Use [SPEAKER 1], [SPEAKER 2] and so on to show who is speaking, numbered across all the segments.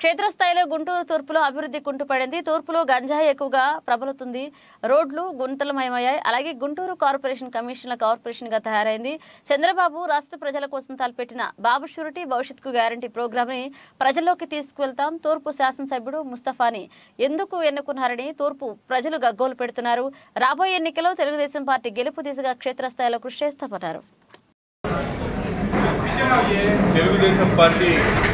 [SPEAKER 1] క్షేత్రస్థాయిలో గుంటూరు తూర్పులో అభివృద్ధి కుంటుపడింది తూర్పులో గంజాయి ఎక్కువగా ప్రబలుతుంది రోడ్లు గుంతలమయమయ్యాయి అలాగే గుంటూరు కార్పొరేషన్ కమిషన్ల కార్పొరేషన్ గా తయారైంది చంద్రబాబు రాష్ట్ర ప్రజల కోసం తలపెట్టిన బాబు షూరిటీ భవిష్యత్తుకు గ్యారంటీ ప్రోగ్రామ్ ని ప్రజల్లోకి తీసుకువెళ్తాం తూర్పు శాసనసభ్యుడు ముస్తఫాని ఎందుకు ఎన్నుకున్నారని తూర్పు ప్రజలు గగ్గోలు పెడుతున్నారు రాబోయే ఎన్నికల్లో తెలుగుదేశం పార్టీ గెలుపు దిశగా క్షేత్రస్థాయిలో కృషి చేస్తామన్నారు
[SPEAKER 2] తెలుగుదేశం పార్టీ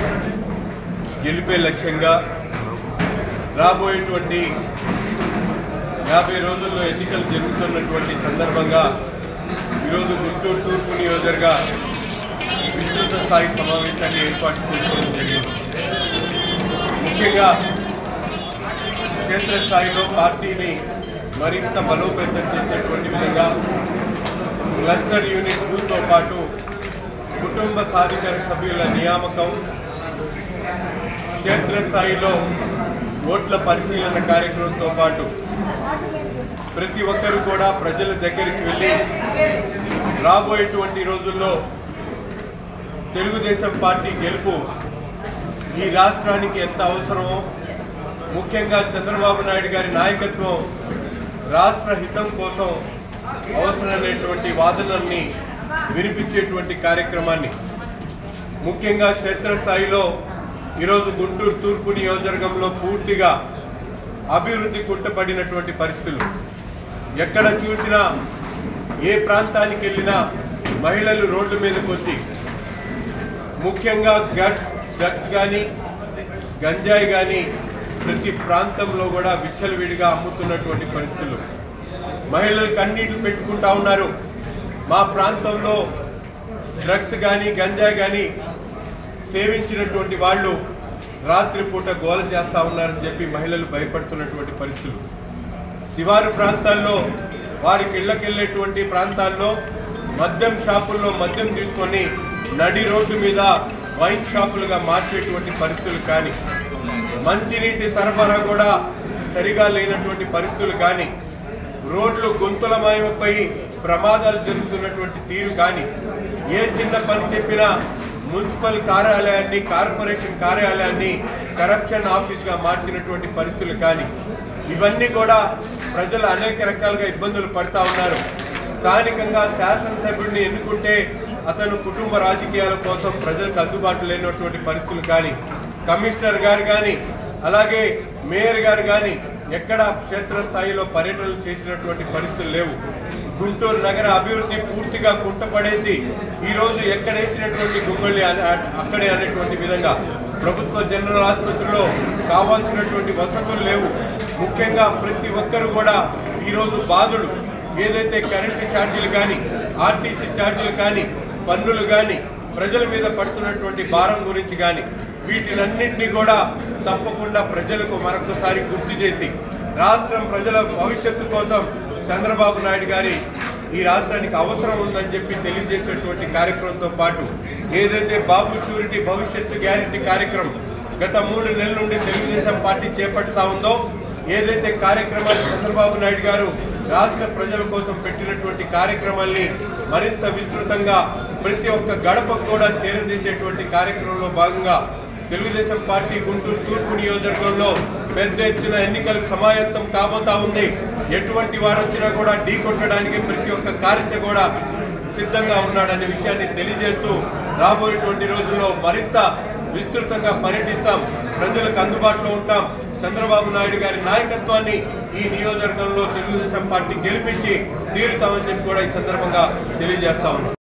[SPEAKER 2] గెలిపే లక్ష్యంగా రాబోయేటువంటి యాభై రోజుల్లో ఎన్నికలు జరుగుతున్నటువంటి సందర్భంగా ఈరోజు గుంటూరు తూర్పు నియోజకవర్గ విస్తృత స్థాయి సమావేశాన్ని ఏర్పాటు చేసుకోవడం జరిగింది ముఖ్యంగా క్షేత్రస్థాయిలో పార్టీని మరింత బలోపేతం చేసేటువంటి విధంగా క్లస్టర్ యూనిట్ టూతో పాటు కుటుంబ సాధికార సభ్యుల నియామకం క్షేత్రస్థాయిలో ఓట్ల పరిశీలన కార్యక్రమంతో పాటు ప్రతి ఒక్కరూ కూడా ప్రజల దగ్గరికి వెళ్ళి రాబోయేటువంటి రోజుల్లో తెలుగుదేశం పార్టీ గెలుపు ఈ రాష్ట్రానికి ఎంత అవసరమో ముఖ్యంగా చంద్రబాబు నాయుడు గారి నాయకత్వం రాష్ట్ర హితం కోసం అవసరమైనటువంటి వాదనల్ని వినిపించేటువంటి కార్యక్రమాన్ని ముఖ్యంగా క్షేత్రస్థాయిలో ఈరోజు గుంటూరు తూర్పు నియోజకవర్గంలో పూర్తిగా అభివృద్ధి కుంటపడినటువంటి పరిస్థితులు ఎక్కడ చూసినా ఏ ప్రాంతానికి వెళ్ళినా మహిళలు రోడ్ల మీదకి వచ్చి ముఖ్యంగా గట్స్ డ్రగ్స్ కానీ గంజాయి కానీ ప్రతి ప్రాంతంలో కూడా విచ్చలవిడిగా అమ్ముతున్నటువంటి పరిస్థితులు మహిళలు కన్నీళ్లు పెట్టుకుంటా ఉన్నారు మా ప్రాంతంలో డ్రగ్స్ కానీ గంజాయి కానీ సేవించినటువంటి వాళ్ళు రాత్రిపూట గోల చేస్తా ఉన్నారని చెప్పి మహిళలు భయపడుతున్నటువంటి పరిస్థితులు శివారు ప్రాంతాల్లో వారికి ఇళ్ళకెళ్ళేటువంటి ప్రాంతాల్లో మద్యం షాపుల్లో మద్యం తీసుకొని నడి రోడ్డు మీద వైన్ షాపులుగా మార్చేటువంటి పరిస్థితులు కానీ మంచినీటి సరఫరా కూడా సరిగా లేనటువంటి పరిస్థితులు కానీ రోడ్లు గుంతలమయమైపోయి ప్రమాదాలు జరుగుతున్నటువంటి తీరు కానీ ఏ చిన్న పని చెప్పినా మున్సిపల్ కార్యాలయాన్ని కార్పొరేషన్ కార్యాలయాన్ని కరప్షన్ ఆఫీస్గా మార్చినటువంటి పరిస్థితులు కానీ ఇవన్నీ కూడా ప్రజలు అనేక రకాలుగా ఇబ్బందులు పడతా ఉన్నారు స్థానికంగా శాసనసభ్యుడిని ఎన్నుకుంటే అతను కుటుంబ రాజకీయాల కోసం ప్రజలకు అందుబాటు లేనటువంటి పరిస్థితులు కానీ కమిషనర్ గారు కానీ అలాగే మేయర్ గారు కానీ ఎక్కడ క్షేత్రస్థాయిలో పర్యటనలు చేసినటువంటి పరిస్థితులు లేవు గుంటూరు నగర అభివృద్ధి పూర్తిగా కుంటపడేసి ఈరోజు ఎక్కడేసినటువంటి గుమ్మళ్ళి అనే- అక్కడే అనేటువంటి విధంగా ప్రభుత్వ జనరల్ ఆసుపత్రిలో కావాల్సినటువంటి వసతులు లేవు ముఖ్యంగా ప్రతి ఒక్కరు కూడా ఈరోజు బాధుడు ఏదైతే కరెంటు ఛార్జీలు కానీ ఆర్టీసీ ఛార్జీలు కానీ పన్నులు కానీ ప్రజల మీద పడుతున్నటువంటి భారం గురించి కానీ వీటినన్నింటినీ కూడా తప్పకుండా ప్రజలకు మరొకసారి గుర్తు చేసి రాష్ట్రం ప్రజల భవిష్యత్తు కోసం చంద్రబాబు నాయుడు గారి ఈ రాష్ట్రానికి అవసరం ఉందని చెప్పి తెలియజేసేటువంటి కార్యక్రమంతో పాటు ఏదైతే బాబు షూరిటీ భవిష్యత్తు గ్యారెంటీ కార్యక్రమం గత మూడు నెలల నుండి తెలుగుదేశం పార్టీ చేపడతా ఉందో ఏదైతే కార్యక్రమాలు చంద్రబాబు నాయుడు గారు రాష్ట్ర ప్రజల కోసం పెట్టినటువంటి కార్యక్రమాల్ని మరింత విస్తృతంగా ప్రతి ఒక్క గడపకు కూడా చేరదీసేటువంటి కార్యక్రమంలో భాగంగా తెలుగుదేశం పార్టీ గుంటూరు తూర్పు నియోజకవర్గంలో పెద్ద ఎత్తున ఎన్నికలకు సమాయత్తం కాబోతా ఉంది ఎటువంటి వారు వచ్చినా కూడా ఢీ కొట్టడానికి ప్రతి ఒక్క కార్యత కూడా సిద్ధంగా ఉన్నాడనే విషయాన్ని తెలియజేస్తూ రాబోయేటువంటి రోజుల్లో మరింత విస్తృతంగా పర్యటిస్తాం ప్రజలకు అందుబాటులో ఉంటాం చంద్రబాబు నాయుడు గారి నాయకత్వాన్ని ఈ నియోజకవర్గంలో తెలుగుదేశం పార్టీ గెలిపించి తీరుతామని చెప్పి కూడా ఈ సందర్భంగా తెలియజేస్తా ఉన్నాం